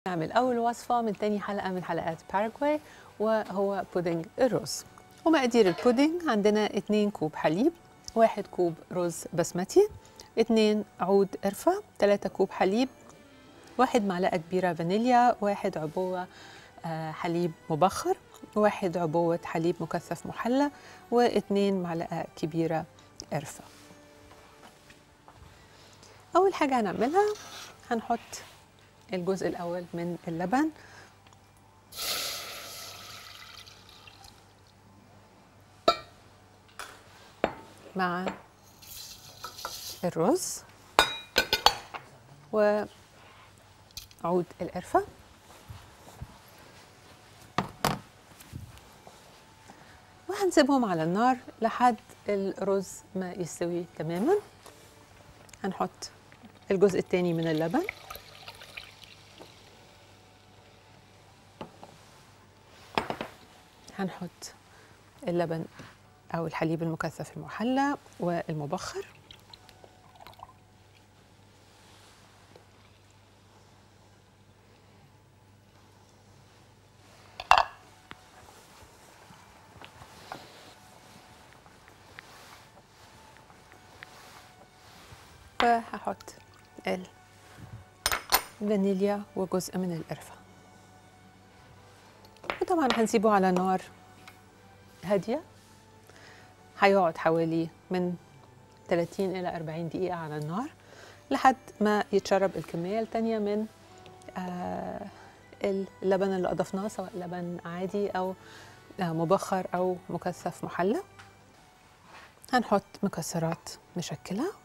نعمل أول وصفة من تاني حلقة من حلقات باراغواي وهو بودنج الرز ومقادير البودنج عندنا 2 كوب حليب 1 كوب رز بسمتي 2 عود قرفة 3 كوب حليب 1 معلقة كبيرة فانيليا 1 عبوة آه، حليب مبخر 1 عبوة حليب مكثف محلى و2 معلقة كبيرة قرفة أول حاجة هنعملها هنحط الجزء الأول من اللبن مع الرز وعود القرفة وهنسيبهم على النار لحد الرز ما يستوي تماما هنحط الجزء الثاني من اللبن هنحط اللبن أو الحليب المكثف المحلى والمبخر وهحط الفانيليا وجزء من القرفة وطبعا هنسيبه على نار هادية هيقعد حوالي من 30 إلى 40 دقيقة على النار لحد ما يتشرب الكمية التانية من آه اللبن اللي أضفناه سواء لبن عادي أو آه مبخر أو مكثف محلى هنحط مكسرات مشكلة